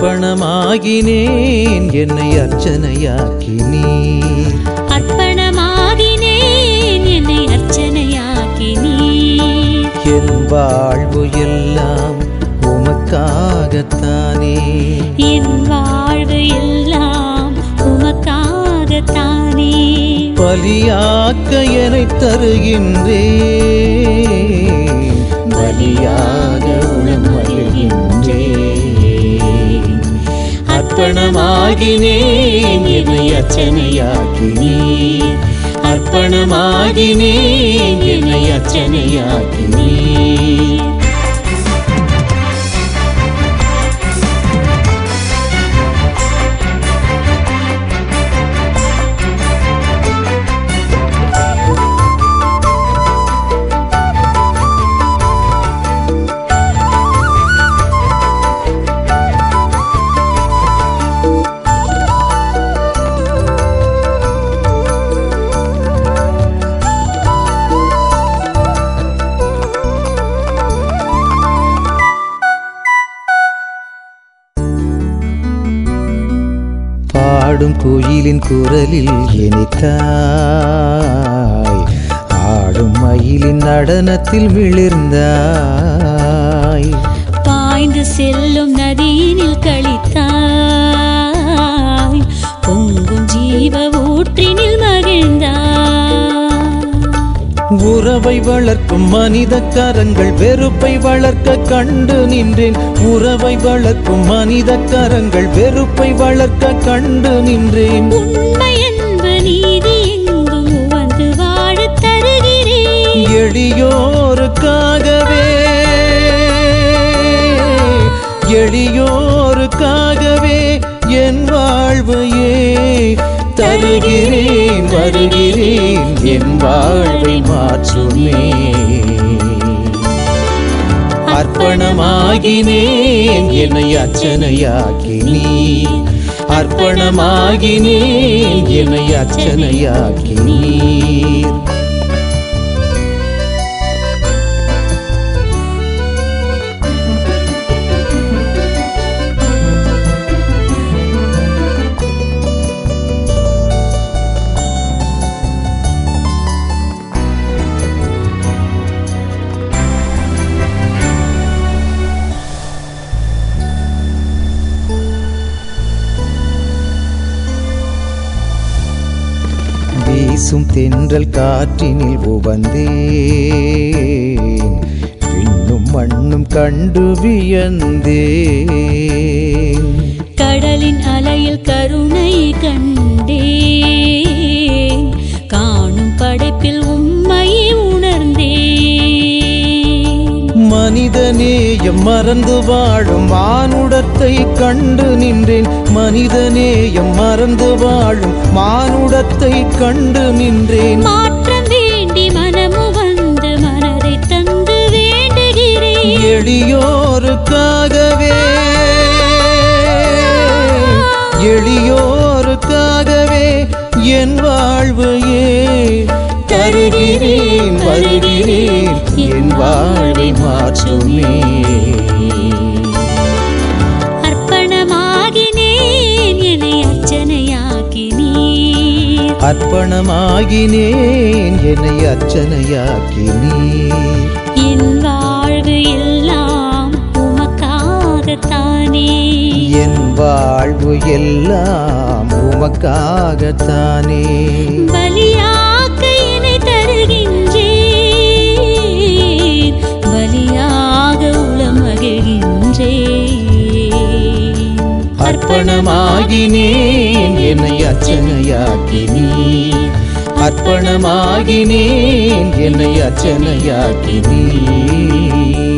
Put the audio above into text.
அர்ப்பணமாகினேன் என்னை அர்ச்சனையாக்கினீர் அர்ப்பணமாகினேன் என்னை அர்ச்சனையாக்கி நீ என் வாழ்வு எல்லாம் உமக்காகத்தானே என் வாழ்வு எல்லாம் உமக்காகத்தானே பலியாக்க என்னை தருகின்றேன் பலியாக உளம் வருகின்றேன் அர்ப்பணமாகினேன் என்னை அர்ச்சனையாக்கினீர் அர்ப்பணமாகினேன் என்னை அர்ச்சனையாக்கினீர் பாடும் குயிலின் குரலில் இனித்தாய் ஆடும் மயிலின் நடனத்தில் விளிர்ந்தாய் பாய்ந்து செல்லும் நதியினில் கழித்தாய் பொங்கும் ஜீவ ஊற்றினில் மகிழ்ந்தாய் உறவை வளர்க்கும் மனித கரங்கள் வெறுப்பை வளர்க்க கண்டு நின்றேன் உறவை வளர்க்கும் மனித கரங்கள் வெறுப்பை வளர்க்க கண்டு நின்றேன் உண்மை அன்பு நீதி எங்கும் வந்து வாழத் தருகிறேன் எளியோருக்காகவே எளியோருக்காகவே என் வாழ்வையே தருகிறேன் வருகிறேன் என் வாழ்வை மாற்றுமே அர்ப்பணமாகினேன் என்னை அர்ச்சனையாக்கி நீ அர்ப்பணமாகினேன் என்னை அர்ச்சனையாக்கி நீர் வீசும் தென்றல் காற்றினில் உவந்தேன் விண்ணும் மண்ணும் கண்டு வியந்தேன் கடலின் அலையில் கருணை கண்டேன் காணும் படைப்பில் உம்மை உணர்ந்தேன் மனிதநேயம் மறந்து வாழும் மானுடத்தை கண்டு நின்றேன் மனிதநேயம் மறந்து வாழும் மானுடத்தை கண்டு நின்றேன் மாற்றம் வேண்டி மனமு வந்து மனதை தந்து வேண்டுகிறேன் எளியோருக்காகவே எளியோருக்காகவே என் வாழ்வையே தருகிறேன் வருகிறேன் என் வாழ்வை மாற்றுமே அர்ப்பணமாகினேன் என்னை அர்ச்சனையாக்கி நீர் அர்ப்பணமாகினேன் என்னை அர்ச்சனையாக்கி நீர் என் வாழ்வு எல்லாம் உமக்காகத்தானே என் வாழ்வு எல்லாம் உமக்காகத்தானே பலியாக்க என்னை தருகின்றேன் பலியாக உளம் மகிழ்கின்றேன் அர்ப்பணமாகினேன் என்னை அர்ச்சனையாக்கி நீர் அர்ப்பணமாகினேன் என்னை அர்ச்சனையாக்கி நீர்